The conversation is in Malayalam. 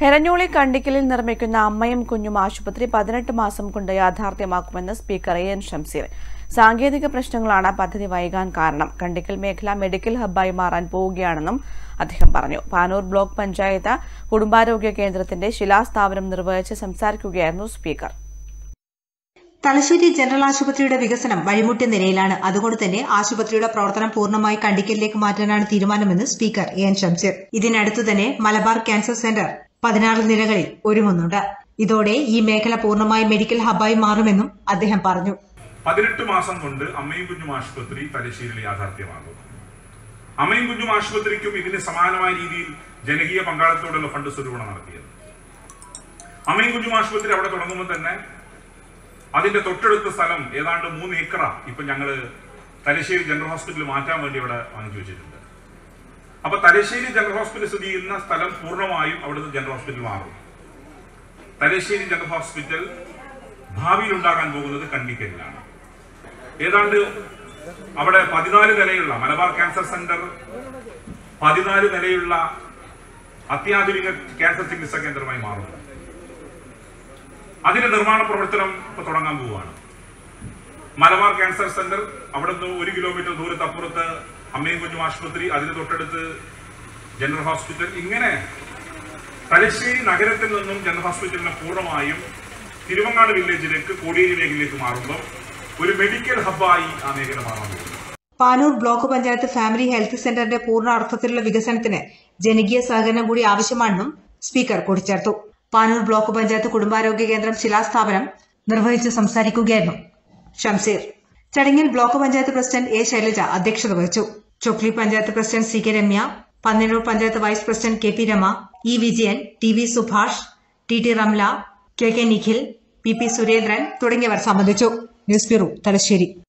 എരഞ്ഞോളി കണ്ടിക്കലിൽ നിർമ്മിക്കുന്ന അമ്മയും കുഞ്ഞും ആശുപത്രി പതിനെട്ട് മാസം കൊണ്ട് യാഥാർത്ഥ്യമാക്കുമെന്ന് സ്പീക്കർ എ എൻ ഷംസീർ സാങ്കേതിക പ്രശ്നങ്ങളാണ് പദ്ധതി വൈകാൻ കാരണം കണ്ടിക്കൽ മേഖല മെഡിക്കൽ ഹബ്ബായി മാറാൻ പോവുകയാണെന്നും അദ്ദേഹം പറഞ്ഞു പാനൂർ ബ്ലോക്ക് പഞ്ചായത്ത് കുടുംബാരോഗ്യ കേന്ദ്രത്തിന്റെ ശിലാസ്ഥാപനം നിർവഹിച്ച് സംസാരിക്കുകയായിരുന്നു സ്പീക്കർ തലശ്ശേരി ജനറൽ ആശുപത്രിയുടെ വികസനം വഴിമുട്ടിയ നിലയിലാണ് അതുകൊണ്ട് തന്നെ ആശുപത്രിയുടെ പ്രവർത്തനം പൂർണ്ണമായി കണ്ടിക്കലിലേക്ക് മാറ്റാനാണ് തീരുമാനമെന്ന് സ്പീക്കർ എ എൻ ഷംസീർ ഇതിനടുത്തു തന്നെ മലബാർ ക്യാൻസർ സെന്റർ പതിനാറ് നിലകളിൽ ഒരുങ്ങുന്നുണ്ട് ഇതോടെ ഈ മേഖല പൂർണ്ണമായി മെഡിക്കൽ ഹബ്ബായി മാറുമെന്നും അദ്ദേഹം പറഞ്ഞു പതിനെട്ട് മാസം കൊണ്ട് അമ്മയും കുഞ്ഞും ആശുപത്രി തലശ്ശേരിയിൽ യാഥാർത്ഥ്യമാകും അമ്മയും കുഞ്ഞും ആശുപത്രിക്കും ഇതിന് സമാനമായ രീതിയിൽ ജനകീയ പങ്കാളിത്തത്തോടുള്ള ഫണ്ട് സ്വരൂപണം നടത്തിയത് അമ്മയും കുഞ്ഞും ആശുപത്രി അവിടെ തുടങ്ങുമ്പോൾ തന്നെ അതിന്റെ തൊട്ടടുത്ത സ്ഥലം ഏതാണ്ട് മൂന്ന് ഏക്കറ ഇപ്പൊ ഞങ്ങള് തലശ്ശേരി ജനറൽ ഹോസ്പിറ്റൽ മാറ്റാൻ വേണ്ടി അവിടെ വാങ്ങിച്ചു വെച്ചിട്ടുണ്ട് അപ്പൊ തലശ്ശേരി ജനറൽ ഹോസ്പിറ്റൽ സ്ഥിതി ചെയ്യുന്ന സ്ഥലം പൂർണ്ണമായും അവിടുന്ന് ജനറൽ ഹോസ്പിറ്റൽ മാറും തലശ്ശേരി ജനറൽ ഹോസ്പിറ്റൽ ഭാവിയിൽ ഉണ്ടാകാൻ പോകുന്നത് കണ്ണിക്കരിലാണ് ഏതാണ്ട് അവിടെ പതിനാല് നിലയുള്ള മലബാർ ക്യാൻസർ സെന്റർ പതിനാല് നിലയുള്ള അത്യാധുനിക ക്യാൻസർ ചികിത്സാ കേന്ദ്രമായി മാറുന്നു അതിന്റെ നിർമ്മാണ പ്രവർത്തനം ഇപ്പൊ തുടങ്ങാൻ പോവുകയാണ് മലബാർ ക്യാൻസർ സെന്റർ അവിടെ നിന്ന് ഒരു കിലോമീറ്റർ ദൂരത്ത് അപ്പുറത്ത് അമ്മയും കുഞ്ഞും ആശുപത്രി അതിന് തൊട്ടടുത്ത് ജനറൽ ഹോസ്പിറ്റൽ ഇങ്ങനെ തലശ്ശേരി നഗരത്തിൽ നിന്നും ജനറൽ ഹോസ്പിറ്റലിനെ പൂർണ്ണമായും തിരുവങ്ങാട് വില്ലേജിലേക്ക് കോടിയേരി മേഖലയിലേക്ക് മാറുമ്പോൾ ഒരു മെഡിക്കൽ ഹബ്ബായി ആ മേഖല മാറാൻ പോകുന്നു Panoor block panchayat family health സെന്ററിന്റെ പൂർണ്ണ അർത്ഥത്തിലുള്ള വികസനത്തിന് ജനകീയ സഹകരണം കൂടി ആവശ്യമാണെന്നും സ്പീക്കർ കൂട്ടിച്ചേർത്തു പാനൂർ ബ്ലോക്ക് പഞ്ചായത്ത് കുടുംബാരോഗ്യ കേന്ദ്രം ശിലാസ്ഥാപനം നിർവഹിച്ച് സംസാരിക്കുകയായിരുന്നു ഷംസീർ ചടങ്ങിൽ block panchayat president A Shailaja അധ്യക്ഷത വഹിച്ചു Chokli panchayat president C K Ramya Panniyur panchayat vice president K P Rama E Vijayan T V Subhash T T Ramla K K Nikhil P P Surendran തുടങ്ങിയവർ സംബന്ധിച്ചു ന്യൂസ് ബ്യൂറോ തലശ്ശേരി